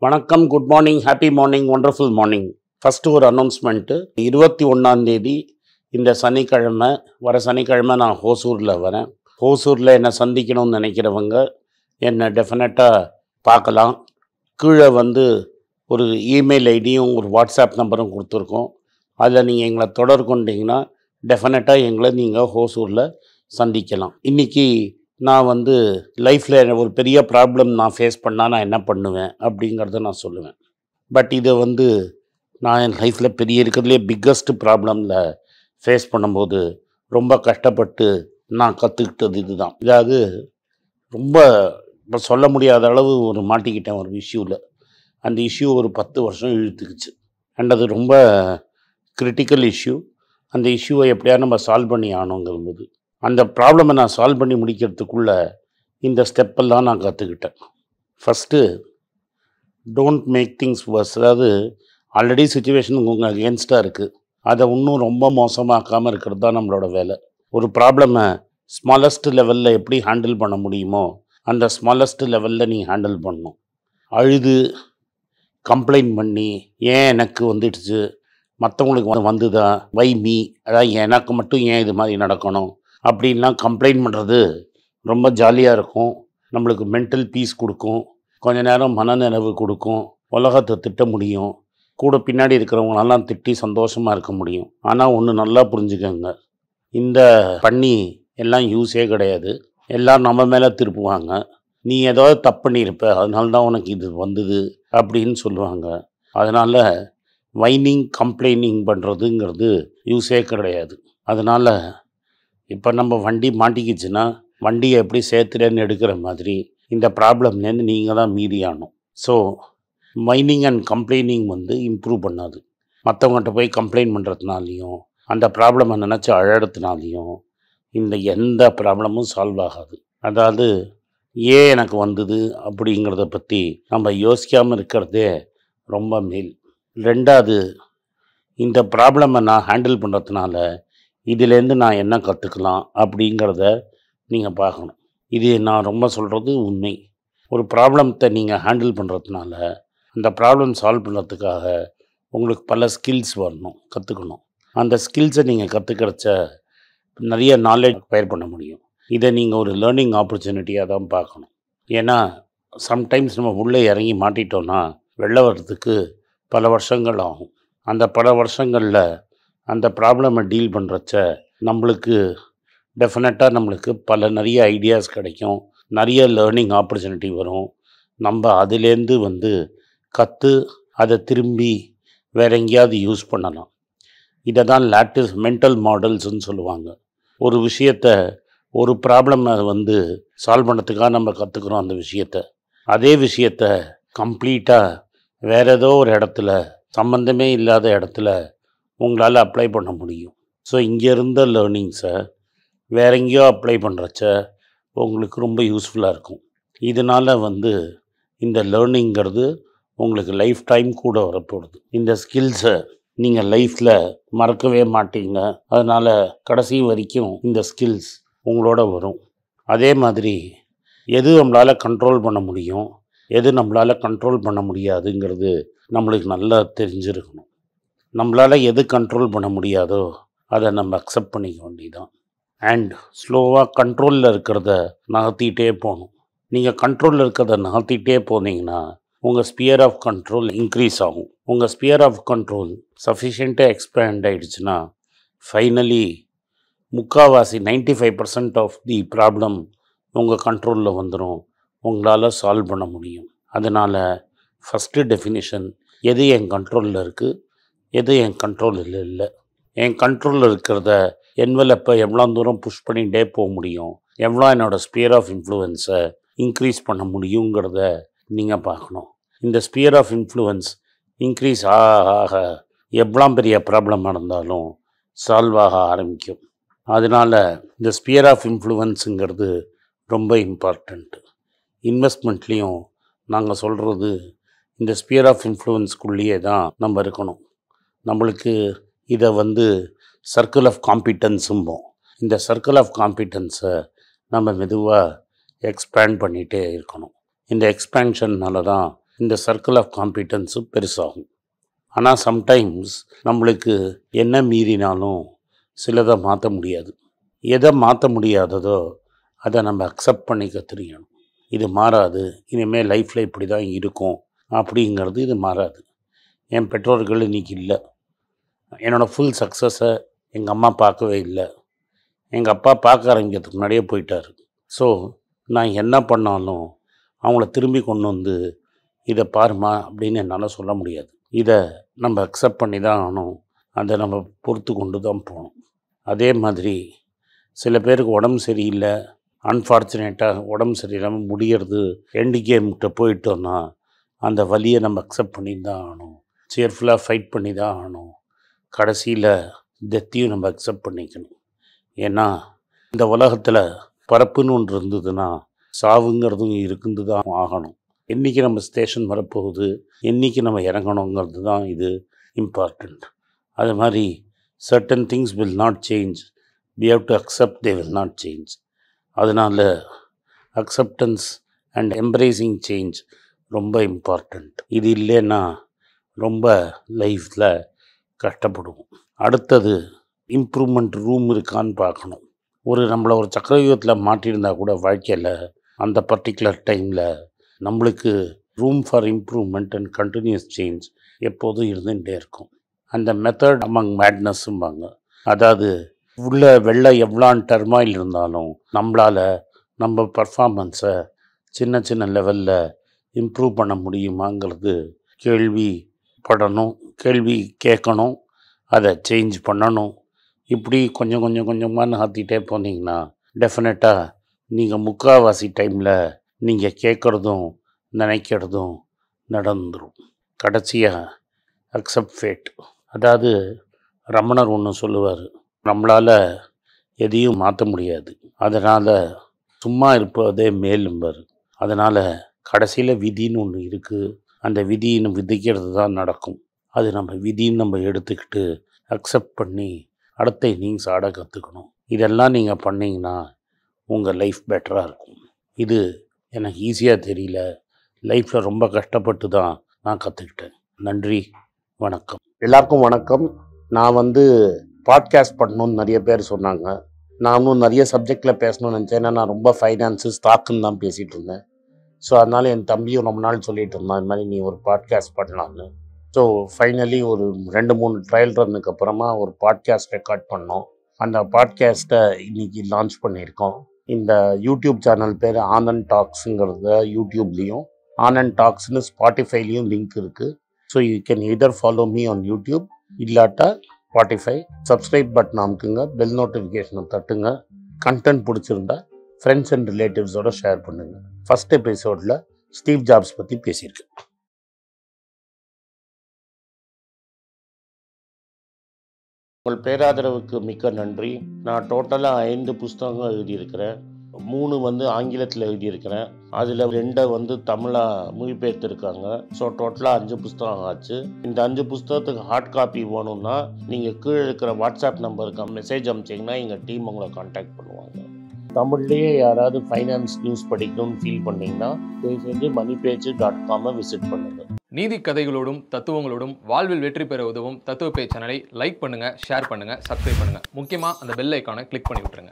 வணக்கம் good morning happy morning wonderful morning first ஒரு announcement இருபத்தி ஒன்றாந்தேதி இந்த சனிக்கிழமை வர சனிக்கிழமை நான் ஹோசூரில் வரேன் ஹோசூரில் என்னை சந்திக்கணும்னு நினைக்கிறவங்க என்னை டெஃபினட்டாக பார்க்கலாம் கீழே வந்து ஒரு இமெயில் ஐடியும் ஒரு வாட்ஸ்அப் நம்பரும் கொடுத்துருக்கோம் அதில் நீங்கள் எங்களை தொடர்பு கொண்டீங்கன்னா டெஃபினட்டாக எங்களை நீங்கள் ஹோசூரில் சந்திக்கலாம் இன்றைக்கி நான் வந்து லைஃப்பில் ஒரு பெரிய ப்ராப்ளம் நான் ஃபேஸ் பண்ணால் நான் என்ன பண்ணுவேன் அப்படிங்கிறத நான் சொல்லுவேன் பட் இதை வந்து நான் என் லைஃப்பில் பெரிய இருக்கிறதுலே பிக்கஸ்ட் ப்ராப்ளமில் ஃபேஸ் பண்ணும்போது ரொம்ப கஷ்டப்பட்டு நான் கற்றுக்கிட்டது இதுதான் அதாவது ரொம்ப இப்போ சொல்ல முடியாத அளவு ஒரு மாட்டிக்கிட்டேன் ஒரு இஷ்யூவில் அந்த இஷ்யூ ஒரு பத்து வருஷம் இழுத்துக்குச்சு அண்ட் அது ரொம்ப கிரிட்டிக்கல் இஷ்யூ அந்த இஷ்யூவை எப்படியா நம்ம சால்வ் பண்ணி ஆகணுங்கிறது அந்த ப்ராப்ளமை நான் சால்வ் பண்ணி முடிக்கிறதுக்குள்ள இந்த ஸ்டெப்பெல்லாம் நான் கற்றுக்கிட்டேன் first don't make things worse அதாவது ஆல்ரெடி சுச்சுவேஷன் உங்கள் அகேன்ஸ்டாக இருக்குது அதை இன்னும் ரொம்ப மோசமாக்காமல் இருக்கிறது தான் நம்மளோட வேலை ஒரு ப்ராப்ளமை ஸ்மாலஸ்ட் லெவலில் எப்படி ஹேண்டில் பண்ண முடியுமோ அந்த ஸ்மாலஸ்ட் லெவலில் நீ ஹேண்டில் பண்ணணும் அழுது கம்ப்ளைண்ட் பண்ணி ஏன் எனக்கு வந்துடுச்சு மற்றவங்களுக்கு வந்து வந்துதா வை மீ அதாவது எனக்கு மட்டும் ஏன் இது மாதிரி நடக்கணும் அப்படின்லாம் கம்ப்ளைண்ட் பண்ணுறது ரொம்ப ஜாலியாக இருக்கும் நம்மளுக்கு மென்டல் பீஸ் கொடுக்கும் கொஞ்ச நேரம் மனநிறைவு கொடுக்கும் உலகத்தை திட்ட முடியும் கூட பின்னாடி இருக்கிறவங்களெல்லாம் திட்டி சந்தோஷமாக இருக்க முடியும் ஆனால் ஒன்று நல்லா புரிஞ்சுக்கோங்க இந்த பண்ணி எல்லாம் யூஸே கிடையாது எல்லாம் நம்ம மேலே திருப்புவாங்க நீ ஏதாவது தப்பு பண்ணியிருப்ப அதனால தான் உனக்கு இது வந்தது அப்படின்னு சொல்லுவாங்க அதனால் வைனிங் கம்ப்ளைனிங் பண்ணுறதுங்கிறது யூஸே கிடையாது அதனால் இப்போ நம்ம வண்டி மாட்டிக்கிச்சுன்னா வண்டியை எப்படி சேர்த்துறேன்னு எடுக்கிற மாதிரி இந்த ப்ராப்ளம்லேருந்து நீங்கள் தான் மீதி ஆகணும் ஸோ மைனிங் அண்ட் கம்ப்ளைனிங் வந்து இம்ப்ரூவ் பண்ணாது மற்றவங்கள்ட்ட போய் கம்ப்ளைண்ட் பண்ணுறதுனாலையும் அந்த ப்ராப்ளமை நினச்சி அழறதுனாலையும் இந்த எந்த ப்ராப்ளமும் சால்வ் ஆகாது அதாவது ஏன் எனக்கு வந்தது அப்படிங்கிறத பற்றி நம்ம யோசிக்காமல் இருக்கிறதே ரொம்ப மேல் ரெண்டாவது இந்த ப்ராப்ளமை நான் ஹேண்டில் பண்ணுறதுனால இதுலேருந்து நான் என்ன கற்றுக்கலாம் அப்படிங்கிறத நீங்கள் பார்க்கணும் இது நான் ரொம்ப சொல்கிறது உண்மை ஒரு ப்ராப்ளத்தை நீங்கள் ஹேண்டில் பண்ணுறதுனால அந்த ப்ராப்ளம் சால்வ் பண்ணுறதுக்காக உங்களுக்கு பல ஸ்கில்ஸ் வரணும் கற்றுக்கணும் அந்த ஸ்கில்ஸை நீங்கள் கற்றுக்கிறச்ச நிறைய நாலேஜ் அக்வயர் பண்ண முடியும் இதை நீங்கள் ஒரு லேர்னிங் ஆப்பர்ச்சுனிட்டியாக தான் பார்க்கணும் ஏன்னா சம்டைம்ஸ் நம்ம உள்ளே இறங்கி மாட்டிட்டோன்னா வெளில வர்றதுக்கு பல வருஷங்கள் ஆகும் அந்த பல வருஷங்களில் அந்த ப்ராப்ளமை டீல் பண்ணுறச்ச நம்மளுக்கு டெஃபினட்டாக நம்மளுக்கு பல நிறைய ஐடியாஸ் கிடைக்கும் நிறைய லேர்னிங் ஆப்பர்ச்சுனிட்டி வரும் நம்ம அதுலேருந்து வந்து கற்று அதை திரும்பி வேற எங்கேயாவது யூஸ் பண்ணலாம் இதை தான் லேட்டிஸ் மென்டல் மாடல்ஸ்னு சொல்லுவாங்க ஒரு விஷயத்த ஒரு ப்ராப்ளமை வந்து சால்வ் பண்ணுறதுக்காக நம்ம கற்றுக்குறோம் அந்த விஷயத்த அதே விஷயத்த கம்ப்ளீட்டாக வேற ஏதோ ஒரு இடத்துல சம்மந்தமே இல்லாத இடத்துல உங்களால் அப்ளை பண்ண முடியும் ஸோ இங்கே இருந்த லேர்னிங்ஸை வேற எங்கேயோ அப்ளை பண்ணுறச்ச உங்களுக்கு ரொம்ப யூஸ்ஃபுல்லாக இருக்கும் இதனால் வந்து இந்த லேர்னிங்கிறது உங்களுக்கு லைஃப் டைம் கூட வரப்போகுது இந்த ஸ்கில்ஸை நீங்கள் லைஃப்பில் மறக்கவே மாட்டீங்க அதனால் கடைசி வரைக்கும் இந்த ஸ்கில்ஸ் உங்களோட வரும் அதே மாதிரி எது நம்மளால் கண்ட்ரோல் பண்ண முடியும் எது நம்மளால் கண்ட்ரோல் பண்ண முடியாதுங்கிறது நம்மளுக்கு நல்லா தெரிஞ்சிருக்கணும் நம்மளால் எது கண்ட்ரோல் பண்ண முடியாதோ அதை நம்ம அக்செப்ட் பண்ணிக்க வேண்டியதான் அண்ட் ஸ்லோவாக கண்ட்ரோலில் இருக்கிறத நகர்த்திட்டே போகணும் நீங்கள் கண்ட்ரோலில் இருக்கிறத நகர்த்திட்டே போனீங்கன்னா உங்கள் ஸ்பியர் ஆஃப் கண்ட்ரோல் இன்க்ரீஸ் ஆகும் உங்கள் ஸ்பியர் ஆஃப் கண்ட்ரோல் சஃபிஷியண்ட்டாக எக்ஸ்பேண்ட் ஆகிடுச்சுன்னா ஃபைனலி முக்கால்வாசி ninety five percent of the problem உங்கள் கண்ட்ரோலில் வந்துடும் உங்களால் சால்வ் பண்ண முடியும் அதனால் ஃபஸ்ட்டு டெஃபினிஷன் எது என் கண்ட்ரோலில் இருக்குது எது என் கண்ட்ரோலில் இல்லை என் கண்ட்ரோலில் இருக்கிறத என்வெலப்பை எவ்வளோ தூரம் புஷ் பண்ணிகிட்டே போக முடியும் எவ்வளோ என்னோடய ஸ்பியர் ஆஃப் இன்ஃப்ளூயன்ஸை இன்க்ரீஸ் பண்ண முடியுங்கிறத நீங்கள் பார்க்கணும் இந்த ஸ்பியர் ஆஃப் இன்ஃப்ளூயன்ஸ் இன்க்ரீஸ் ஆக ஆக எவ்வளோ பெரிய ப்ராப்ளம் நடந்தாலும் சால்வ் ஆக ஆரம்பிக்கும் அதனால் இந்த ஸ்பியர் ஆஃப் இன்ஃப்ளூயன்ஸுங்கிறது ரொம்ப இம்பார்ட்டண்ட்டு இன்வெஸ்ட்மெண்ட்லேயும் நாங்கள் சொல்கிறது இந்த ஸ்பியர் ஆஃப் இன்ஃப்ளூயன்ஸ்குள்ளேயே தான் நம்ம இருக்கணும் நம்மளுக்கு இதை வந்து சர்க்கிள் ஆஃப் காம்பிட்டன்ஸும்போம் இந்த சர்க்கிள் ஆஃப் காம்பிட்டன்ஸை நம்ம மெதுவாக எக்ஸ்பேண்ட் பண்ணிகிட்டே இருக்கணும் இந்த எக்ஸ்பேன்ஷன்னால தான் இந்த சர்க்கிள் ஆஃப் காம்பிட்டன்ஸும் பெருசாகும் ஆனால் சம்டைம்ஸ் நம்மளுக்கு என்ன மீறினாலும் சிலதை மாற்ற முடியாது எதை மாற்ற முடியாததோ அதை நம்ம அக்செப்ட் பண்ணிக்க தெரியணும் இது மாறாது இனிமேல் லைஃப்பில் இப்படி தான் இருக்கும் அப்படிங்கிறது இது மாறாது என் பெற்றோர்கள் இன்னைக்கு இல்லை என்னோடய ஃபுல் சக்ஸஸை எங்கள் அம்மா பார்க்கவே இல்லை எங்கள் அப்பா பார்க்க ஆரம்பிக்கிறதுக்கு முன்னாடியே போயிட்டார் ஸோ நான் என்ன பண்ணாலும் அவங்கள திரும்பி கொண்டு வந்து இதை பாருமா அப்படின்னு என்னால் சொல்ல முடியாது இதை நம்ம அக்செப்ட் பண்ணி தான் ஆகணும் அதை நம்ம பொறுத்து கொண்டு தான் போகணும் அதே மாதிரி சில பேருக்கு உடம்பு சரியில்லை அன்ஃபார்ச்சுனேட்டாக உடம்பு சரியில்லாமல் முடியறது எண்டு கேம்கிட்ட போயிட்டோன்னா அந்த வலியை நம்ம அக்செப்ட் பண்ணி தான் ஆகணும் சேர்ஃபுல்லாக ஃபைட் பண்ணி தான் ஆகணும் கடைசியில் டெத்தையும் நம்ம அக்செப்ட் பண்ணிக்கணும் ஏன்னா இந்த உலகத்தில் பரப்புன்னு ஒன்று இருந்ததுன்னா சாவுங்கிறதும் இருக்குது தான் ஆகணும் என்றைக்கு நம்ம ஸ்டேஷன் வரப்போகுது என்றைக்கு நம்ம இறங்கணுங்கிறது தான் இது இம்பார்ட்டண்ட் அது மாதிரி certain things will not change we have to accept they will not change அதனால் அக்செப்டன்ஸ் அண்ட் எம்ப்ரேசிங் சேஞ்ச் ரொம்ப இம்பார்ட்டண்ட் இது இல்லைன்னா ரொம்ப லைஃப்பில் கஷ்டப்படுவோம் அடுத்தது இம்ப்ரூவ்மெண்ட் ரூம் இருக்கான்னு பார்க்கணும் ஒரு நம்மளை ஒரு சக்கரவியூகத்தில் மாட்டியிருந்தா கூட வாழ்க்கையில் அந்த பர்டிகுலர் டைமில் நம்மளுக்கு room for improvement and continuous change எப்போதும் இருந்துகிட்டே இருக்கும் அந்த மெத்தட் அமங் மேட்னஸ்ஸும்பாங்க அதாவது உள்ள வெள்ளை எவ்வளான் டர்மாயில் இருந்தாலும் நம்மளால் நம்ம பர்ஃபார்மன்ஸை சின்ன சின்ன லெவலில் இம்ப்ரூவ் பண்ண முடியுமாங்கிறது கேள்வி படணும் கேள்வி கேட்கணும் அதை சேஞ்ச் பண்ணணும் இப்படி கொஞ்சம் கொஞ்சம் கொஞ்சமாக நகர்த்திட்டே போனீங்கன்னா டெஃபினட்டாக நீங்கள் முக்கால்வாசி டைமில் நீங்கள் கேட்குறதும் நினைக்கிறதும் நடந்துடும் கடைசியாக அக்செப்ட் ஃபேட் அதாவது ரமணர் ஒன்று சொல்லுவார் நம்மளால் எதையும் மாற்ற முடியாது அதனால் சும்மா இருப்பதே மேலும்பார் அதனால் கடைசியில் விதின்னு ஒன்று இருக்குது அந்த விதின்னு விதிக்கிறது தான் நடக்கும் அது நம்ம விதின்னு நம்ம எடுத்துக்கிட்டு அக்செப்ட் பண்ணி அடுத்த இன்னிங்ஸ் ஆட கற்றுக்கணும் இதெல்லாம் நீங்கள் பண்ணீங்கன்னா உங்கள் லைஃப் பெட்டராக இருக்கும் இது எனக்கு ஈஸியாக தெரியல லைஃப்பில் ரொம்ப கஷ்டப்பட்டு தான் நான் கற்றுக்கிட்டேன் நன்றி வணக்கம் எல்லாருக்கும் வணக்கம் நான் வந்து பாட்காஸ்ட் பண்ணணும்னு நிறைய பேர் சொன்னாங்க நானும் நிறைய சப்ஜெக்டில் பேசணும்னு நினச்சேன் ஏன்னா நான் ரொம்ப ஃபைனான்ஸு ஸ்டாக்குன்னு தான் பேசிகிட்டு இருந்தேன் ஸோ அதனால் என் தம்பியும் ரொம்ப நாள் சொல்லிட்டு இருந்தான் இது மாதிரி நீ ஒரு பாட்காஸ்ட் பண்ணலான்னு ஸோ ஃபைனலி ஒரு ரெண்டு மூணு ட்ரையல் ரன்னுக்கு அப்புறமா ஒரு பாட்காஸ்ட் ரெக்கார்ட் பண்ணோம் அந்த பாட்காஸ்ட்டை இன்னைக்கு லான்ச் பண்ணியிருக்கோம் இந்த யூடியூப் சேனல் பேர் ஆனந்த் டாக்ஸுங்கிறத யூடியூப்லேயும் ஆனந்த் டாக்ஸ்னு ஸ்பாட்டிஃபைலையும் லிங்க் இருக்குது so you can either follow me on YouTube இல்லாட்டா ஸ்பாட்டிஃபை சப்ஸ்கிரைப் பட்டன் அமுக்குங்க பெல் நோட்டிஃபிகேஷனை தட்டுங்க கண்டென்ட் பிடிச்சிருந்தா ஃப்ரெண்ட்ஸ் அண்ட் ரிலேட்டிவ்ஸோட ஷேர் பண்ணுங்க ஃபர்ஸ்ட் எபிசோடில் ஸ்டீவ் ஜாப்ஸ் பற்றி பேசியிருக்கேன் உங்கள் பேராதரவுக்கு மிக்க நன்றி நான் டோட்டலாக ஐந்து புஸ்தகங்கள் எழுதியிருக்கிறேன் மூணு வந்து ஆங்கிலத்தில் எழுதியிருக்கிறேன் அதில் ரெண்டை வந்து தமிழாக மொழிபெயர்த்துருக்காங்க ஸோ டோட்டலாக அஞ்சு புஸ்தகம் ஆச்சு இந்த அஞ்சு புஸ்தகத்துக்கு ஹார்ட் காப்பி வேணும்னா நீங்கள் கீழே இருக்கிற வாட்ஸ்அப் நம்பருக்கு மெசேஜ் அனுப்பிச்சிங்கன்னா எங்கள் டீம் உங்களை காண்டாக்ட் பண்ணுவாங்க தமிழ்லேயே யாராவது ஃபைனான்ஸ் நியூஸ் படிக்கணும்னு ஃபீல் பண்ணீங்கன்னா தயவு செஞ்சு மணி பேஜ் டாட் காமை விசிட் பண்ணுங்கள் நீதி கதைகளோடும் தத்துவங்களோடும் வாழ்வில் வெற்றி பெற உதவும் தத்துவ பேச்சு சேனலை லைக் பண்ணுங்க ஷேர் பண்ணுங்க சப்ஸ்கிரைப் பண்ணுங்க முக்கியமா அந்த பெல் ஐக்கானை கிளிக் பண்ணி விட்டுருங்க